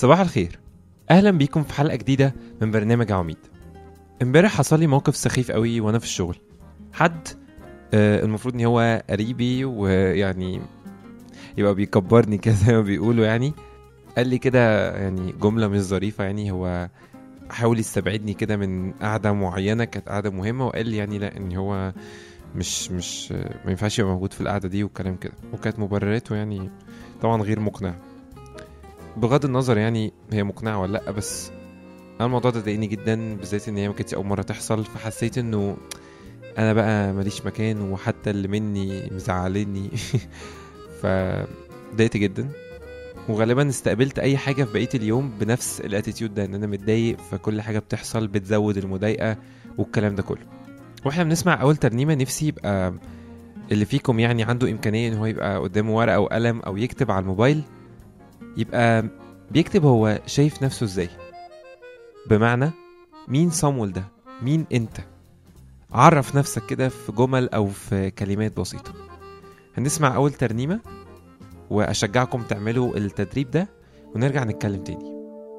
صباح الخير اهلا بيكم في حلقه جديده من برنامج عواميد امبارح حصل لي موقف سخيف قوي وانا في الشغل حد آه، المفروض ان هو قريبي ويعني يبقى بيكبرني كده زي ما بيقولوا يعني قال لي كده يعني جمله مش ظريفه يعني هو حاول يستبعدني كده من قعده معينه كانت قعده مهمه وقال لي يعني لا ان هو مش مش ما ينفعش يبقى موجود في القعده دي والكلام كده وكانت مبرراته يعني طبعا غير مقنعه بغض النظر يعني هي مقنعه ولا لا بس انا الموضوع ده ضايقني جدا بالذات ان هي ما كانتش اول مره تحصل فحسيت انه انا بقى ماليش مكان وحتى اللي مني مزعلني فضايقت جدا وغالبا استقبلت اي حاجه في بقيه اليوم بنفس الاتيتيود ده ان انا متضايق فكل حاجه بتحصل بتزود المضايقه والكلام ده كله واحنا بنسمع اول ترنيمه نفسي يبقى اللي فيكم يعني عنده امكانيه ان هو يبقى قدامه ورقه وقلم او يكتب على الموبايل يبقى بيكتب هو شايف نفسه ازاي بمعنى مين صامويل ده مين انت عرف نفسك كده في جمل او في كلمات بسيطه هنسمع اول ترنيمه واشجعكم تعملوا التدريب ده ونرجع نتكلم تاني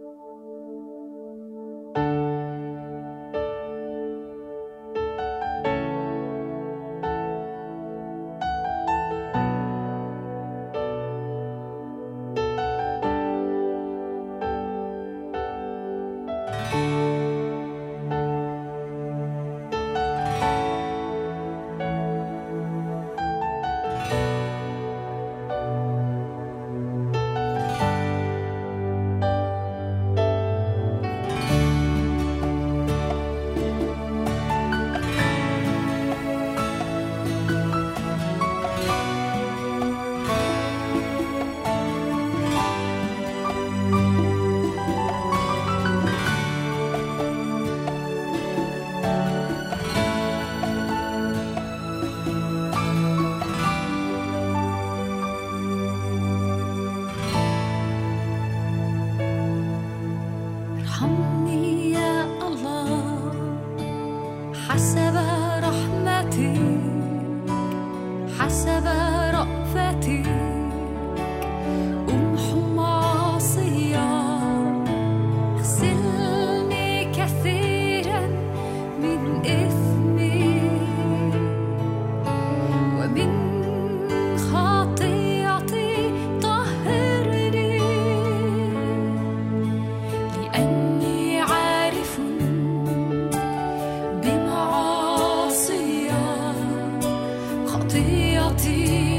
ارحمني يا الله حسب رحمتك حسب رأفتك امحو معاصيا اغسلني كثيرا من إثمي ومن خطيئتي طهرني لأني عارف بمعاصي خطيئتي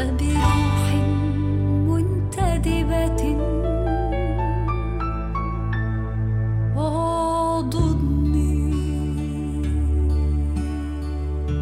وبروح منتدبة عضدني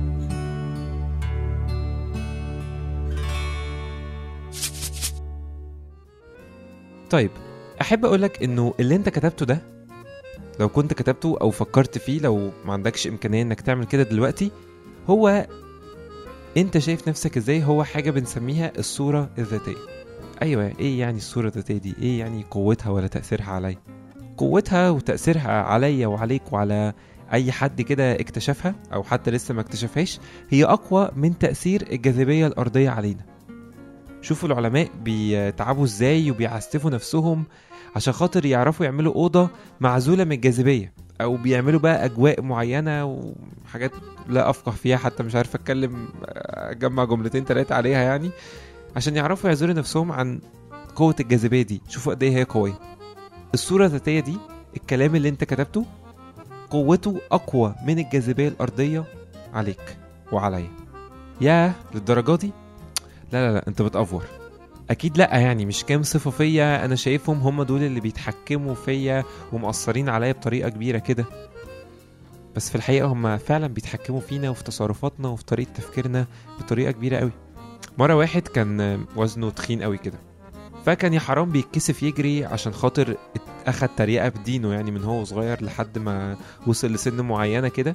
طيب احب اقولك انه اللي انت كتبته ده لو كنت كتبته او فكرت فيه لو ما عندكش امكانيه انك تعمل كده دلوقتي هو انت شايف نفسك ازاي هو حاجه بنسميها الصوره الذاتيه ايوه ايه يعني الصوره الذاتيه دي ايه يعني قوتها ولا تاثيرها عليا قوتها وتاثيرها عليا وعليك وعلى اي حد كده اكتشفها او حتى لسه ما اكتشفهاش هي اقوى من تاثير الجاذبيه الارضيه علينا شوفوا العلماء بيتعبوا ازاي وبيعسفوا نفسهم عشان خاطر يعرفوا يعملوا اوضه معزوله من الجاذبيه او بيعملوا بقى اجواء معينه وحاجات لا افقه فيها حتى مش عارف اتكلم اجمع جملتين ثلاثه عليها يعني عشان يعرفوا يعزلوا نفسهم عن قوه الجاذبيه دي شوفوا قد ايه هي قويه الصوره الذاتيه دي الكلام اللي انت كتبته قوته اقوى من الجاذبيه الارضيه عليك وعليا ياه للدرجه دي لا لا لا انت بتأفور اكيد لا يعني مش كام صفه فيا انا شايفهم هم دول اللي بيتحكموا فيا ومأثرين عليا بطريقه كبيره كده بس في الحقيقه هم فعلا بيتحكموا فينا وفي تصرفاتنا وفي طريقه تفكيرنا بطريقه كبيره قوي مره واحد كان وزنه تخين قوي كده فكان يا حرام بيتكسف يجري عشان خاطر اخد تريقه بدينه يعني من هو صغير لحد ما وصل لسن معينه كده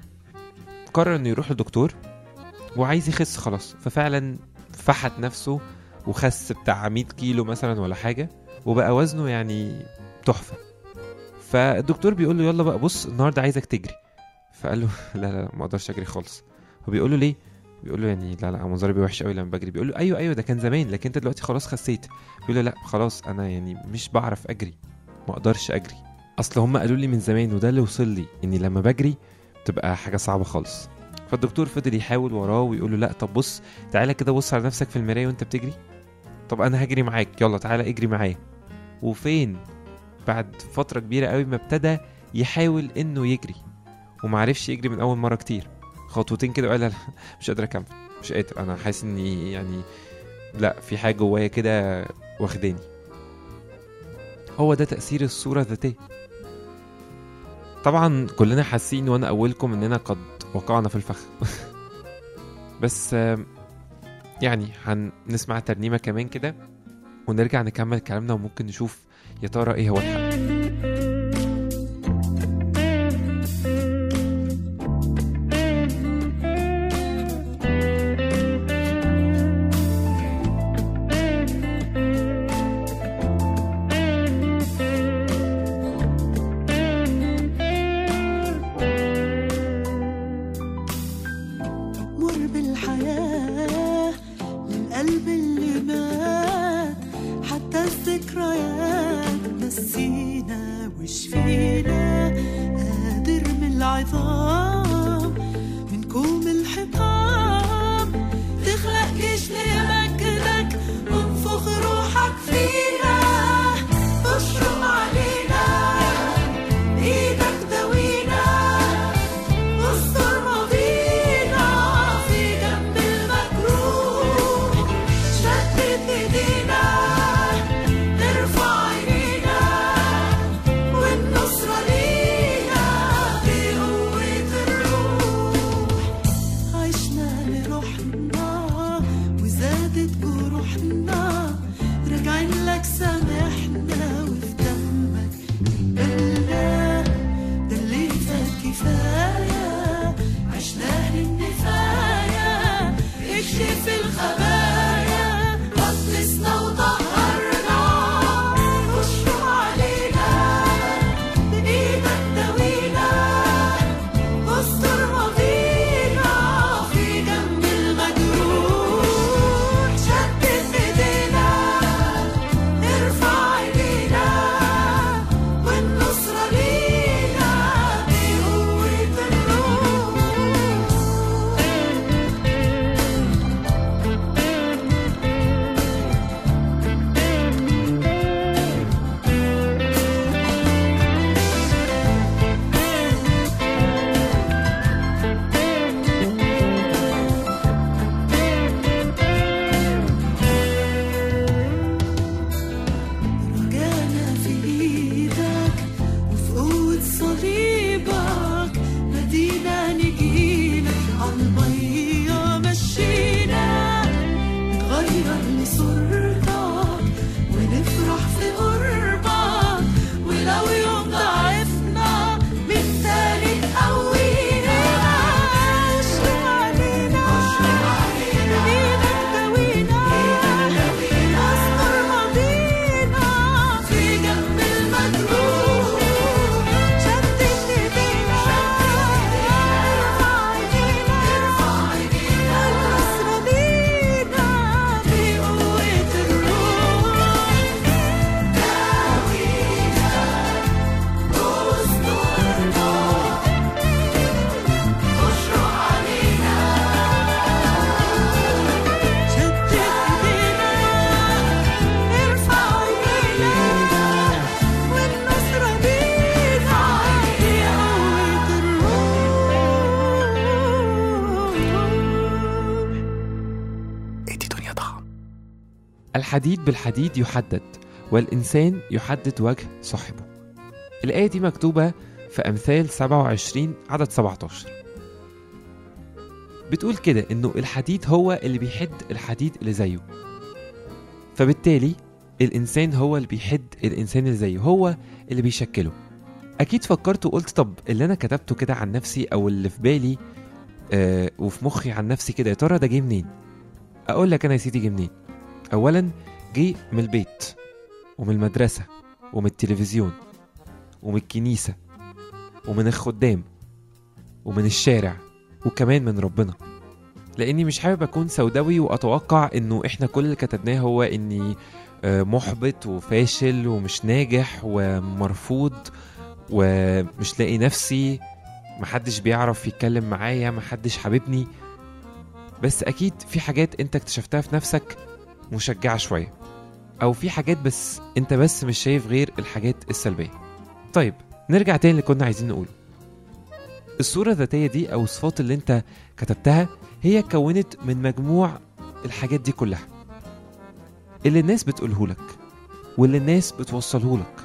قرر انه يروح لدكتور وعايز يخس خلاص ففعلا فحت نفسه وخس بتاع 100 كيلو مثلا ولا حاجه وبقى وزنه يعني تحفه فالدكتور بيقول له يلا بقى بص النهارده عايزك تجري فقال له لا لا لا، ما اقدرش اجري خالص هو بيقول له ليه بيقول له يعني لا لا منظري بيبقى وحش قوي لما بجري بيقول له ايوه ايوه ده كان زمان لكن انت دلوقتي خلاص خسيت بيقول له لا خلاص انا يعني مش بعرف اجري ما اقدرش اجري اصل هم قالوا لي من زمان وده اللي وصل لي اني لما بجري بتبقى حاجه صعبه خالص فالدكتور فضل يحاول وراه ويقول له لا طب بص تعالى كده بص على نفسك في المرايه وانت بتجري طب انا هجري معاك يلا تعالى اجري معايا وفين بعد فتره كبيره قوي ما ابتدى يحاول انه يجري ومعرفش يجري من اول مره كتير خطوتين كده وقال لا لا، مش قادر اكمل مش قادر انا حاسس اني يعني لا في حاجه جوايا كده واخداني هو ده تاثير الصوره الذاتيه طبعا كلنا حاسين وانا اولكم اننا قد وقعنا في الفخ بس آم، يعني هنسمع ترنيمه كمان كده ونرجع نكمل كلامنا وممكن نشوف يا ترى ايه هو الحل مر بالحياة للقلب اللي مات حتى الذكريات نسينا وش فينا قادر من العظام من كوم الحطام تخلق جيش لمجدك وانفخ روحك فينا اشرب علينا ايدك دوينا استر ماضينا في جنب المجروح شتت ايدينا نرفع عينينا والنصرة لينا بقوة الروح عشنا لروحنا وزادت جروحنا راجعين لك سامحنا وفي دمك قبلنا ده اللي فات كفاية عشناه للنفاية اكشف الخبايا قدسنا وطهرنا اشرب علينا بإيدك دوينا استر ماضينا في جنب المجروح شتت ايدينا ارفع عينينا الحديد بالحديد يحدد والإنسان يحدد وجه صاحبه الآية دي مكتوبة في أمثال 27 عدد 17 بتقول كده إنه الحديد هو اللي بيحد الحديد اللي زيه فبالتالي الإنسان هو اللي بيحد الإنسان اللي زيه هو اللي بيشكله أكيد فكرت وقلت طب اللي أنا كتبته كده عن نفسي أو اللي في بالي آه وفي مخي عن نفسي كده يا ترى ده جه منين؟ أقول لك أنا يا سيدي جه منين؟ أولا جه من البيت ومن المدرسة ومن التلفزيون ومن الكنيسة ومن الخدام ومن الشارع وكمان من ربنا لاني مش حابب اكون سوداوي واتوقع انه احنا كل اللي كتبناه هو اني آه، محبط وفاشل ومش ناجح ومرفوض ومش لاقي نفسي محدش بيعرف يتكلم معايا محدش حاببني بس اكيد في حاجات انت اكتشفتها في نفسك مشجعة شوية او في حاجات بس انت بس مش شايف غير الحاجات السلبية طيب نرجع تاني اللي كنا عايزين نقوله الصورة الذاتية دي أو الصفات اللي أنت كتبتها هي كونت من مجموع الحاجات دي كلها اللي الناس بتقوله لك واللي الناس بتوصله لك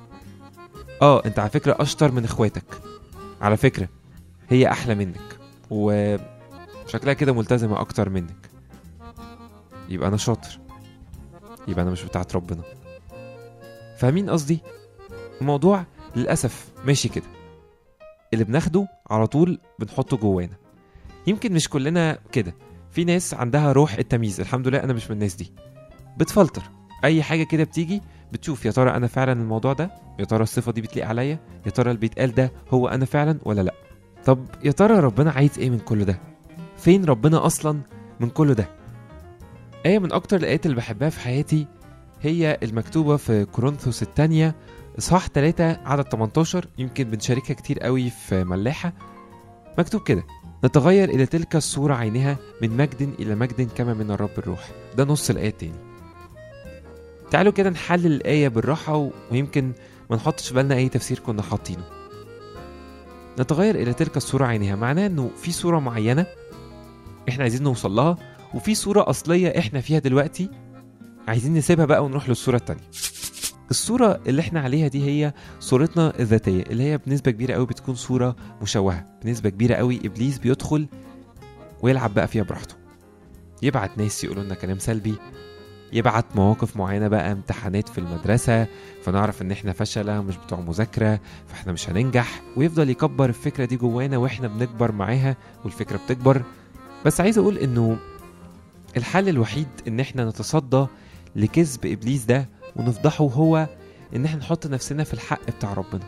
اه انت على فكرة اشطر من اخواتك على فكرة هي احلى منك وشكلها كده ملتزمة اكتر منك يبقى انا شاطر يبقى انا مش بتاعت ربنا فاهمين قصدي الموضوع للاسف ماشي كده اللي بناخده على طول بنحطه جوانا يمكن مش كلنا كده في ناس عندها روح التمييز الحمد لله انا مش من الناس دي بتفلتر اي حاجه كده بتيجي بتشوف يا ترى انا فعلا الموضوع ده يا ترى الصفه دي بتليق عليا يا ترى اللي بيتقال ده هو انا فعلا ولا لا طب يا ترى ربنا عايز ايه من كل ده فين ربنا اصلا من كل ده آية من أكتر الآيات اللي بحبها في حياتي هي المكتوبة في كورنثوس الثانية إصحاح 3 عدد 18 يمكن بنشاركها كتير قوي في ملاحة مكتوب كده نتغير إلى تلك الصورة عينها من مجد إلى مجد كما من الرب الروح ده نص الآية التاني تعالوا كده نحلل الآية بالراحة و- ويمكن ما نحطش في بالنا أي تفسير كنا حاطينه نتغير إلى تلك الصورة عينها معناه إنه في صورة معينة إحنا عايزين نوصل لها وفي صورة أصلية إحنا فيها دلوقتي عايزين نسيبها بقى ونروح للصورة التانية الصورة اللي احنا عليها دي هي صورتنا الذاتية اللي هي بنسبة كبيرة قوي بتكون صورة مشوهة بنسبة كبيرة قوي إبليس بيدخل ويلعب بقى فيها براحته يبعت ناس يقولوا لنا كلام سلبي يبعت مواقف معينة بقى امتحانات في المدرسة فنعرف ان احنا فشلة مش بتوع مذاكرة فاحنا مش هننجح ويفضل يكبر الفكرة دي جوانا واحنا بنكبر معاها والفكرة بتكبر بس عايز اقول انه الحل الوحيد ان احنا نتصدى لكذب ابليس ده ونفضحه هو ان احنا نحط نفسنا في الحق بتاع ربنا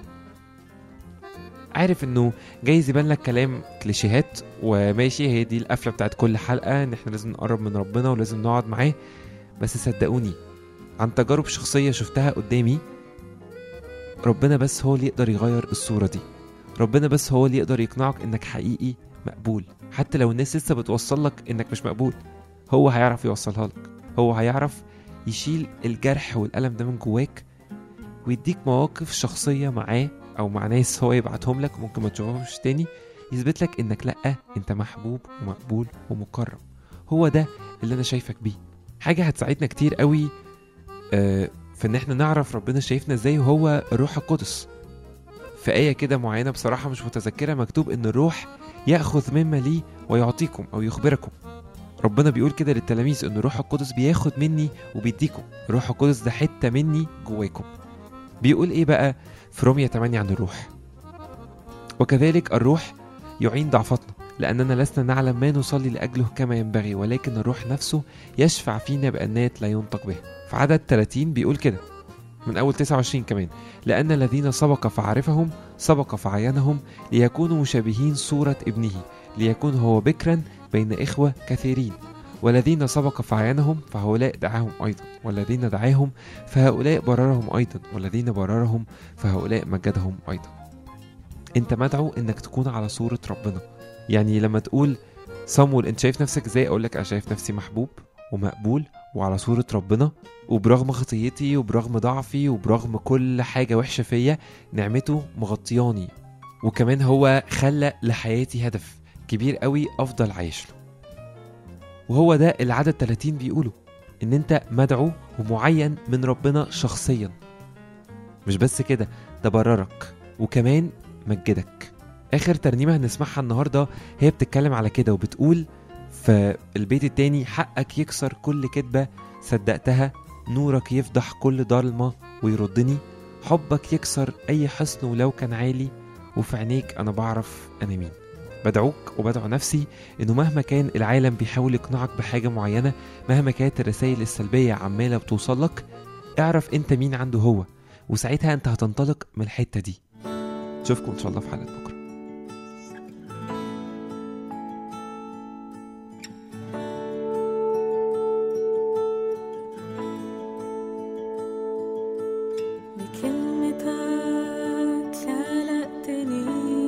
عارف انه جايز يبان لك كلام كليشيهات وماشي هي دي القفله بتاعت كل حلقه ان احنا لازم نقرب من ربنا ولازم نقعد معاه بس صدقوني عن تجارب شخصيه شفتها قدامي ربنا بس هو اللي يقدر يغير الصوره دي ربنا بس هو اللي يقدر يقنعك انك حقيقي مقبول حتى لو الناس لسه بتوصل لك انك مش مقبول هو هيعرف يوصلها لك هو هيعرف يشيل الجرح والألم ده من جواك ويديك مواقف شخصية معاه أو مع ناس هو يبعتهم لك وممكن ما تشوفهمش تاني يثبت لك إنك لأ أنت محبوب ومقبول ومكرم هو ده اللي أنا شايفك بيه حاجة هتساعدنا كتير قوي آه، في إن إحنا نعرف ربنا شايفنا إزاي وهو الروح القدس في آية كده معينة بصراحة مش متذكرة مكتوب إن الروح يأخذ مما لي ويعطيكم أو يخبركم ربنا بيقول كده للتلاميذ ان الروح القدس بياخد مني وبيديكم الروح القدس ده حته مني جواكم بيقول ايه بقى في رومية 8 عن الروح وكذلك الروح يعين ضعفتنا لأننا لسنا نعلم ما نصلي لأجله كما ينبغي ولكن الروح نفسه يشفع فينا بأنات لا ينطق بها في عدد 30 بيقول كده من أول 29 كمان لأن الذين سبق فعرفهم سبق فعينهم ليكونوا مشابهين صورة ابنه ليكون هو بكرا بين إخوة كثيرين والذين سبق فعينهم فهؤلاء دعاهم أيضا والذين دعاهم فهؤلاء بررهم أيضا والذين بررهم فهؤلاء مجدهم أيضا أنت مدعو إنك تكون على صورة ربنا يعني لما تقول صامويل أنت شايف نفسك إزاي أقول لك أنا شايف نفسي محبوب ومقبول وعلى صورة ربنا وبرغم خطيتي وبرغم ضعفي وبرغم كل حاجة وحشة فيا نعمته مغطياني وكمان هو خلق لحياتي هدف كبير قوي افضل عايش له وهو ده اللي عدد 30 بيقوله ان انت مدعو ومعين من ربنا شخصيا مش بس كده ده بررك وكمان مجدك اخر ترنيمه هنسمعها النهارده هي بتتكلم على كده وبتقول في البيت التاني حقك يكسر كل كذبه صدقتها نورك يفضح كل ضلمه ويردني حبك يكسر اي حصن ولو كان عالي وفي عينيك انا بعرف انا مين بدعوك وبدعو نفسي انه مهما كان العالم بيحاول يقنعك بحاجه معينه مهما كانت الرسائل السلبيه عماله بتوصلك اعرف انت مين عنده هو وساعتها انت هتنطلق من الحته دي اشوفكم ان شاء الله في حلقه بكره بكلمتك خلقتني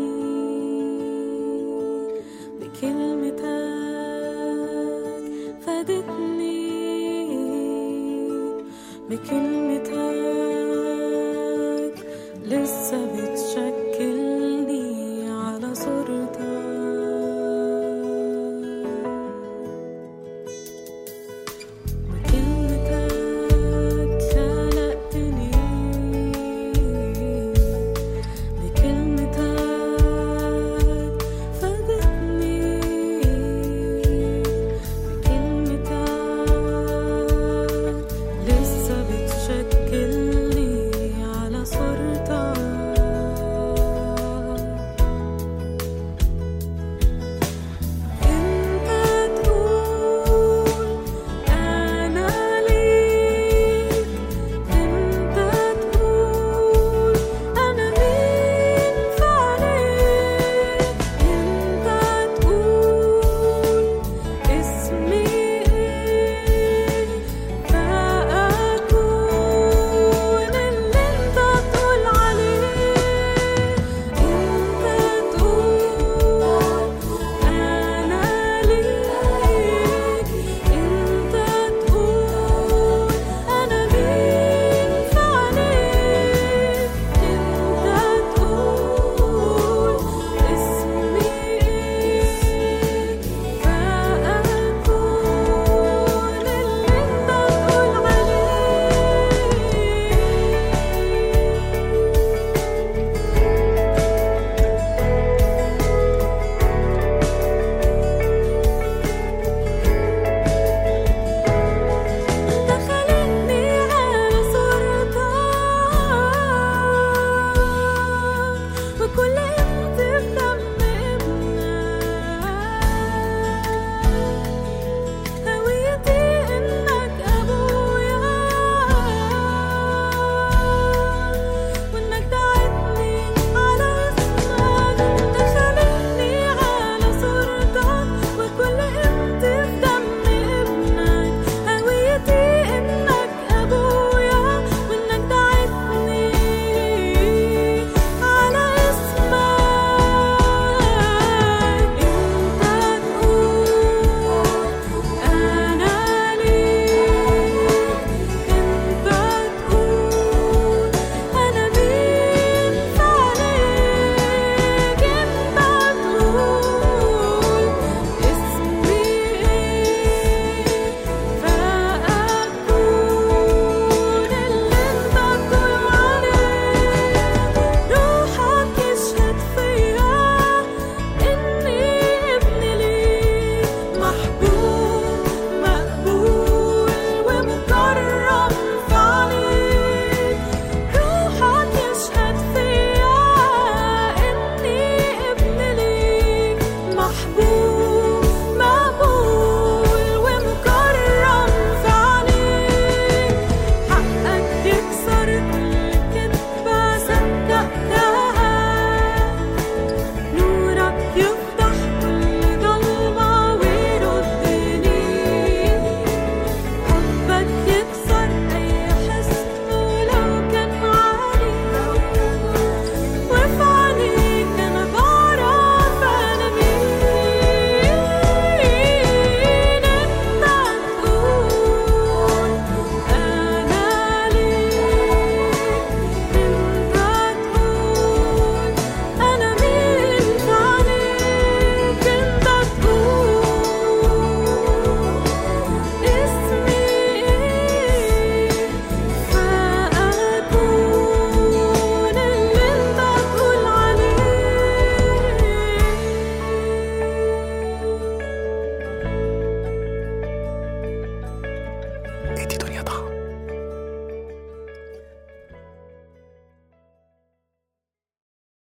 بكلمتك فادتني بكلمتك لسه